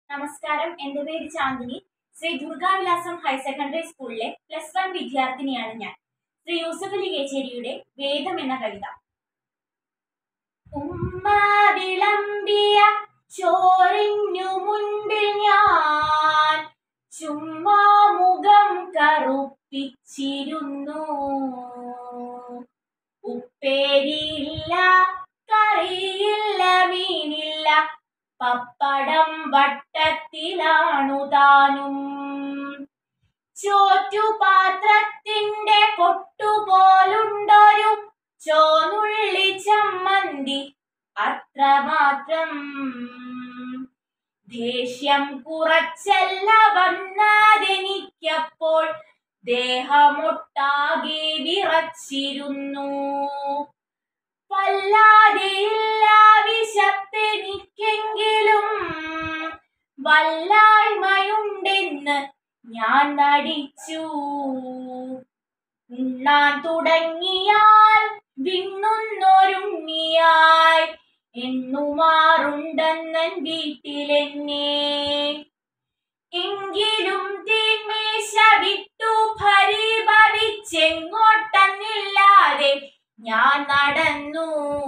നമസ്കാരം എന്റെ പേര് ചാന്ദിനി ശ്രീ ദുർഗാവിലാസം ഹയർ സെക്കൻഡറി സ്കൂളിലെ പ്ലസ് വൺ വിദ്യാർത്ഥിനിയാണ് ഞാൻ ശ്രീ യൂസഫ് അലി കേച്ചേരിയുടെ വേദം എന്ന കവിത ഉമ്മ വിളമ്പിയ ചോറിനു മുൻപിൽ ഞാൻ ചുമ്മാ മുഖം കറുപ്പിച്ചിരുന്നു ഉപ്പേരിയില്ല കറിയില്ല മീനില്ല പപ്പടം വട്ടത്തിലാണു താനും ചോറ്റുപാത്രത്തിന്റെ പൊട്ടുപോലുണ്ടൊരു ചോനുള്ളി ചമ്മന്തി അത്രമാത്രം ദേഷ്യം കുറച്ചല്ല വന്നതെനിക്കപ്പോൾ ദേഹമൊട്ടാകെ വിറച്ചിരുന്നു വല്ലാതെയില്ല വിശപ്പെനിക്കെങ്കിലും വല്ലായ്മയുണ്ടെന്ന് ഞാൻ നടിച്ചു ഉണ്ണാൻ തുടങ്ങിയാൽ വിണ്ണുന്നൊരുണ്ണിയായി എണ്ണുമാറുണ്ടെന്നൻ വീട്ടിലെന്നെ എങ്കിലും തീന്മേശ വിട്ടു ഭരിഭവിച്ചെങ്ങോട്ടെന്നില്ലാതെ ഞാൻ നടന്നു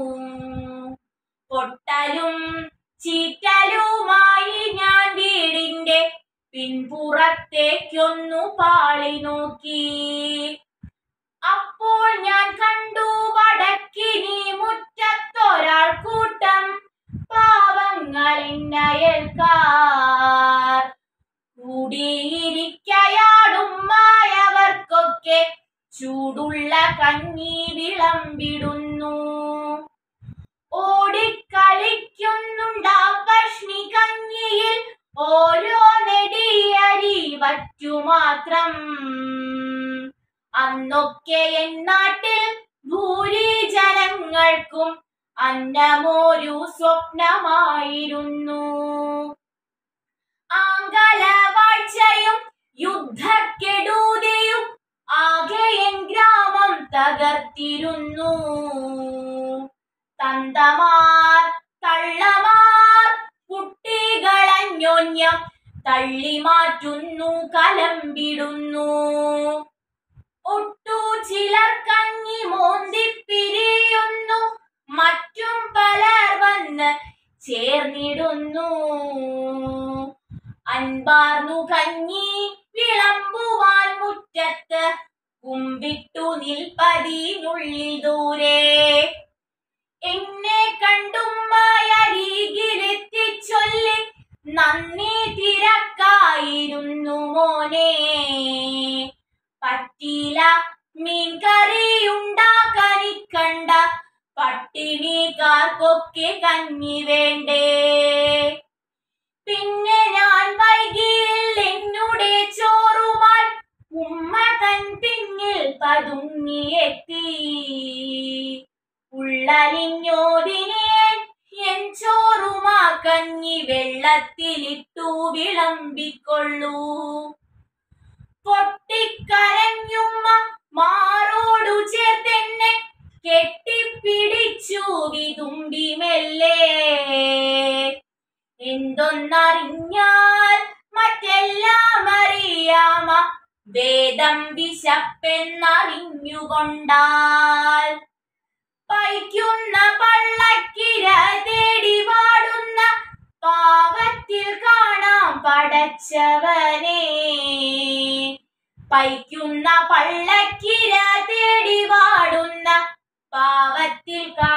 പൊട്ടലും ചീറ്റലുമായി ഞാൻ വീടിന്റെ പിൻപുറത്തേക്കൊന്നു പാളി നോക്കി അപ്പോൾ ഞാൻ കണ്ടു വടക്കിനി മുറ്റത്തൊരാൾ കൂട്ടം പാവങ്ങളിന്നയൽക്കാർ കൂടിയിരിക്കയാടുമ്മായവർക്കൊക്കെ ചൂടുള്ള കഞ്ഞി വിളമ്പിടുന്നു ഓടിക്കളിക്കുന്നുണ്ടാ പഷ്ണി കഞ്ഞിയിൽ ഓരോ നെടിയരി വറ്റുമാത്രം അന്നൊക്കെ എന്നാട്ടിൽ ഭൂരിജനങ്ങൾക്കും അന്നമൊരു സ്വപ്നമായിരുന്നു ആംഗലവാഴ്ചയും യുദ്ധക്കെടുതിയും ആകെ എൻ ഗ്രാമം തകർത്തിരുന്നു തന്തമാർ തള്ളമാർ കുട്ടികളന്യോന്യം തള്ളി മാറ്റുന്നു കലമ്പിടുന്നു ഒട്ടു ചിലർ കഞ്ഞി മോന്തിപ്പിരിയുന്നു മറ്റും പലർ വന്ന് ചേർന്നിടുന്നു അൻപാർന്നു കഞ്ഞി വിളമ്പുവാൻ മുറ്റത്ത് കുമ്പിട്ടു നിൽപ്പതിനുള്ളിൽ ദൂരെ എന്നെ കണ്ടുമ്മയരികിലെത്തിച്ചൊല്ലി നന്ദി തിരക്കായിരുന്നു മോനെ പറ്റില മീൻ കറി ഉണ്ടാക്കാനിക്കണ്ട പട്ടിണിക്കാർക്കൊക്കെ കഞ്ഞി വേണ്ടേ പിന്നെ ഞാൻ വൈകിയിൽ എന്നുടെ ചോറുമായി ഉമ്മ തൻ പിന്നിൽ പതുങ്ങിയെത്തി ഉള്ളലിഞ്ഞോതിനെ എൻ ചോറുമാ കഞ്ഞി വെള്ളത്തിലിട്ടു വിളമ്പിക്കൊള്ളൂ പൊട്ടിക്കരഞ്ഞുമ്മ മാറോടു ചേർത്തെന്നെ കെട്ടിപ്പിടിച്ചു വിതുമ്പി മെല്ലെ എന്തൊന്നറിഞ്ഞാൽ മറ്റെല്ലാം അറിയാമ വേദം വിശപ്പെന്നറിഞ്ഞുകൊണ്ടാൽ പൈക്കുന്ന പള്ളക്കിര തേടി വാടുന്ന പാവത്തിൽ കാണാം പടച്ചവനെ പൈക്കുന്ന പള്ളക്കിര തേടി വാടുന്ന പാവത്തിൽ കാണാം